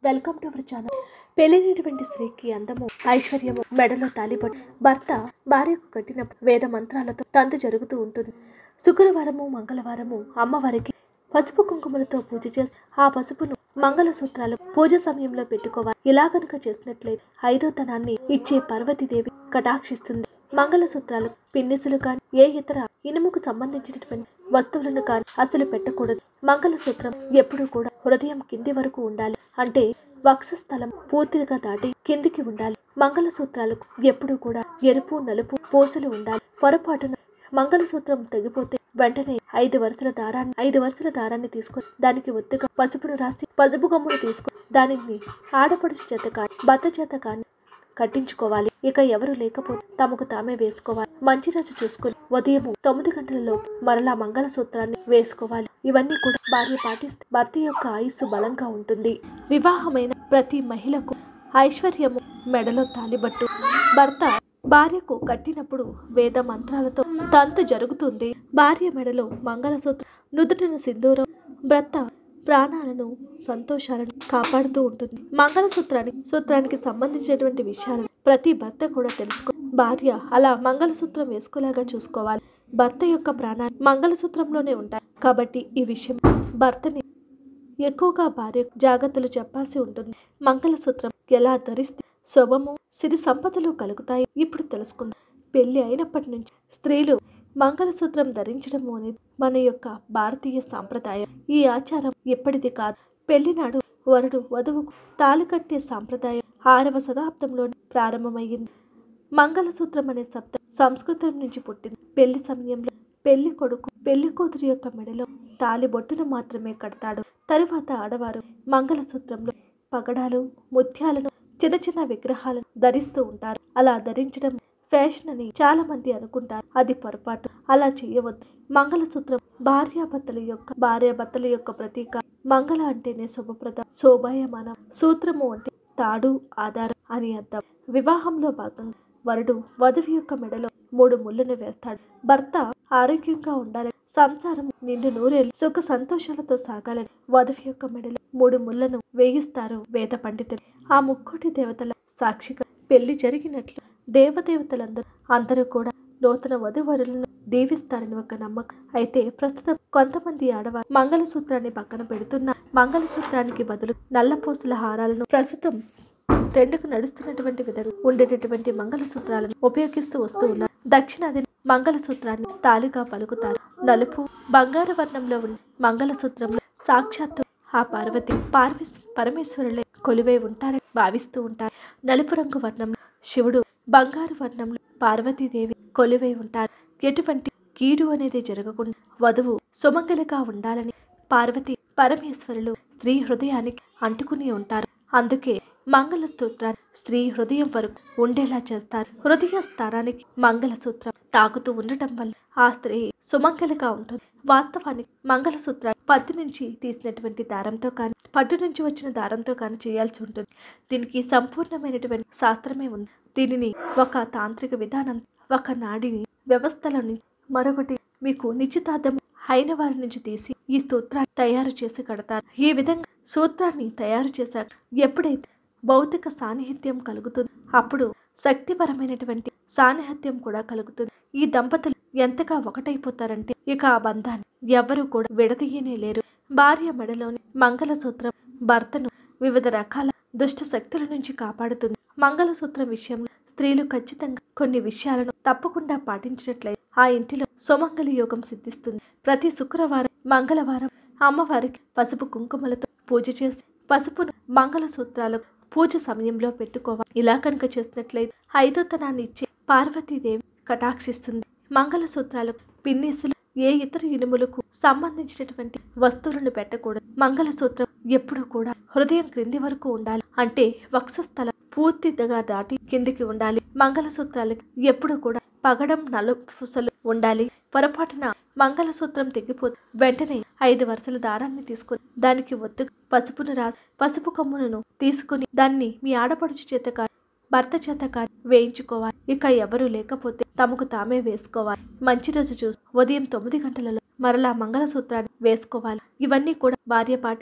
welcome to our channel పెళ్ళైనటువంటి స్త్రీకి అందము ఐశ్వర్యము మెడలో తాలిబట్టు భర్త భార్యకు కట్టిన వేద మంత్రాలతో తంతు జరుగుతూ ఉంటుంది శుక్రవారము మంగళవారము అమ్మవారికి పసుపు కుంకుమలతో పూజ చేసి ఆ పసుపును మంగళసూత్రాలు పూజ సమయంలో పెట్టుకోవాలి ఇలా కనుక చేసినట్లయితే ఐదో తనాన్ని ఇచ్చే పార్వతీదేవి కటాక్షిస్తుంది మంగళసూత్రాలు పిన్నిసులు కానీ ఏ ఇతర ఇనుముకు సంబంధించినటువంటి వస్తువులను కానీ అసలు పెట్టకూడదు మంగళసూత్రం ఎప్పుడూ కూడా హృదయం కింది వరకు ఉండాలి అంటే వక్షస్థలం పూర్తిగా దాటి కిందికి ఉండాలి మంగళసూత్రాలకు ఎప్పుడూ కూడా ఎరుపు నలుపు పూసలు ఉండాలి పొరపాటున మంగళసూత్రం తెగిపోతే వెంటనే ఐదు వరుసల దారాన్ని ఐదు వరుసల దారాన్ని తీసుకొని దానికి ఒత్తుగా పసుపును రాసి పసుపు గమ్మును తీసుకొని దానిని ఆడపడుచు చేత కానీ భర్త చేత కానీ కట్టించుకోవాలి ఇక ఎవరు లేకపోతే తమకు తామే వేసుకోవాలి మంచి రోజు చూసుకుని ఉదయం తొమ్మిది గంటలలో మరలా మంగళసూత్రాన్ని వేసుకోవాలి ఇవన్నీ కూడా భార్య పాటిస్తే భర్త యొక్క ఆయుస్సు బలంగా ఉంటుంది వివాహమైన ప్రతి మహిళకు ఐశ్వర్యము మెడలో తాలిబట్టు భర్త భార్యకు కట్టినప్పుడు వేద మంత్రాలతో తంతు జరుగుతుంది భార్య మెడలో మంగళసూత్రం నుదుటిన సింధూరం భర్త ప్రాణాలను సంతోషాలను కాపాడుతూ ఉంటుంది మంగళసూత్రానికి సూత్రానికి సంబంధించినటువంటి విషయాలను ప్రతి భర్త కూడా తెలుసుకో భార్య అలా మంగళసూత్రం వేసుకోలాగా చూసుకోవాలి భర్త యొక్క ప్రాణాలు మంగళసూత్రంలోనే ఉంటాయి కాబట్టి ఈ విషయం భర్తని ఎక్కువగా భార్య జాగ్రత్తలు చెప్పాల్సి ఉంటుంది మంగళసూత్రం ఎలా ధరిస్తే శుభము సిరి సంపదలు కలుగుతాయి ఇప్పుడు తెలుసుకుందాం పెళ్లి అయినప్పటి నుంచి స్త్రీలు మంగళసూత్రం ధరించడం అనేది మన యొక్క భారతీయ సాంప్రదాయం ఈ ఆచారం ఎప్పటిది కాదు పెళ్లినాడు వరుడు వధువుకు తాళి కట్టే సాంప్రదాయం ఆరవ శతాబ్దంలోనే ప్రారంభమయ్యింది మంగళసూత్రం అనే శబ్దం సంస్కృతం నుంచి పుట్టింది పెళ్లి సమయంలో పెళ్లి కొడుకు పెళ్లి కూతురు యొక్క మెడలో తాలి బొట్టును మాత్రమే కడతాడు తరువాత ఆడవారు మంగళసూత్రంలో పగడాలు ముత్యాలను చిన్న చిన్న విగ్రహాలను ధరిస్తూ ఉంటారు అలా ధరించడం ఫ్యాషన్ అని చాలా మంది అనుకుంటారు అది పొరపాటు అలా చేయవద్దు మంగళసూత్రం భార్యాభర్తల యొక్క భార్యాభర్తల యొక్క ప్రతీక మంగళ అంటేనే శుభప్రద శోభాయమాన సూత్రము అంటే తాడు ఆధారం అని అర్థం వివాహంలో భాగంగా వరుడు వధువు యొక్క మెడలో మూడు ముళ్ళను వేస్తాడు భర్త ఆరోగ్యంగా ఉండాలని సంసారం నిండు నూరేళ్ళు సుఖ సంతోషాలతో సాగాలని వధువు యొక్క మెడలో మూడు ముళ్ళను వేయిస్తారు వేద పండితులు ఆ ముక్కోటి దేవతల సాక్షిగా పెళ్లి జరిగినట్లు దేవదేవతలందరూ అందరూ కూడా నూతన వధువరులను దీవిస్తారని ఒక నమ్మకం అయితే ప్రస్తుతం కొంతమంది ఆడవారు మంగళసూత్రాన్ని పక్కన పెడుతున్న మంగళసూత్రానికి బదులు నల్లపూసల హారాలను ప్రస్తుతం ట్రెండ్కు నడుస్తున్నటువంటి విధంగా ఉండేటటువంటి మంగళసూత్రాలను ఉపయోగిస్తూ వస్తూ ఉన్నారు దక్షిణాది మంగళసూత్రాన్ని తాలిగా పలుకుతారు నలుపు బంగారు వర్ణంలో ఉన్న మంగళసూత్రంలో సాక్షాత్తు ఆ పార్వతి పార్వీ పరమేశ్వరులే కొలువై ఉంటారని భావిస్తూ ఉంటారు నలుపు రంగు వర్ణంలో శివుడు బంగారు వర్ణంలో పార్వతీదేవి కొలువై ఉంటారు ఎటువంటి కీడు అనేది జరగకుండా వధువు సుమంగలిగా ఉండాలని పార్వతి పరమేశ్వరులు స్త్రీ హృదయానికి అంటుకుని ఉంటారు అందుకే మంగళసూత్రాన్ని స్త్రీ హృదయం వరకు ఉండేలా చేస్తారు హృదయ స్థానానికి మంగళసూత్రం తాకుతూ ఉండటం వల్ల ఆ స్త్రీ సుమంగలిగా ఉంటుంది వాస్తవానికి మంగళసూత్రాన్ని పత్తి నుంచి తీసినటువంటి దారంతో కానీ పట్టు నుంచి వచ్చిన దారంతో కానీ చేయాల్సి ఉంటుంది దీనికి సంపూర్ణమైనటువంటి శాస్త్రమే ఉంది దీనిని ఒక తాంత్రిక విధానం ఒక నాడిని వ్యవస్థలని మరొకటి మీకు నిశ్చితార్థం అయిన వారి నుంచి తీసి ఈ సూత్రాన్ని తయారు చేసి కడతారు ఈ విధంగా సూత్రాన్ని తయారు చేశాక ఎప్పుడైతే భౌతిక సాన్నిహిత్యం కలుగుతుంది అప్పుడు శక్తిపరమైనటువంటి సాన్నిహిత్యం కూడా కలుగుతుంది ఈ దంపతులు ఎంతగా ఒకటైపోతారంటే ఇక ఆ బంధాన్ని ఎవ్వరూ కూడా విడదీయనే లేరు భార్య మెడలోని మంగళసూత్రం భర్తను వివిధ రకాల దుష్ట శక్తుల నుంచి కాపాడుతుంది మంగళసూత్రం విషయంలో స్త్రీలు ఖచ్చితంగా కొన్ని విషయాలను తప్పకుండా పాటించినట్లయితే ఆ ఇంటిలో సుమంగళి యోగం సిద్ధిస్తుంది ప్రతి శుక్రవారం మంగళవారం అమ్మవారికి పసుపు కుంకుమలతో పూజ చేసి పసుపును మంగళసూత్రాలకు పూజ సమయంలో పెట్టుకోవాలి ఇలా కనుక చేసినట్లయితే ఐదోతనాన్ని ఇచ్చే పార్వతీదేవి కటాక్షిస్తుంది మంగళసూత్రాలకు పిన్నీసులు ఏ ఇతర ఇనుములకు సంబంధించినటువంటి వస్తువులను పెట్టకూడదు మంగళసూత్రం ఎప్పుడూ కూడా హృదయం క్రింది వరకు ఉండాలి అంటే వక్షస్థలం పూర్తిగా దాటి కిందికి ఉండాలి మంగళసూత్రాలకు ఎప్పుడు కూడా పగడం నలుపూసలు ఉండాలి పొరపాటున మంగళసూత్రం తెగిపోతే వెంటనే ఐదు వరుసల దారాన్ని తీసుకుని దానికి ఒత్తు పసుపును రాసి పసుపు కొమ్మును తీసుకుని దాన్ని మీ ఆడపడుచు చేత కానీ భర్త చేత కానీ వేయించుకోవాలి ఇక ఎవరూ లేకపోతే తమకు తామే వేసుకోవాలి మంచి రోజు చూసి ఉదయం తొమ్మిది గంటలలో మరలా మంగళసూత్రాన్ని వేసుకోవాలి ఇవన్నీ కూడా భార్య పాటిస్తే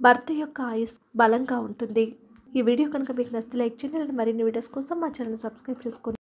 భర్త యొక్క ఆయుస్ బలంగా ఉంటుంది ఈ వీడియో కనుక మీకు నచ్చితే లైక్ చేయండి మరిన్ని వీడియోస్ కోసం మా ఛానల్ సబ్స్క్రైబ్ చేసుకోండి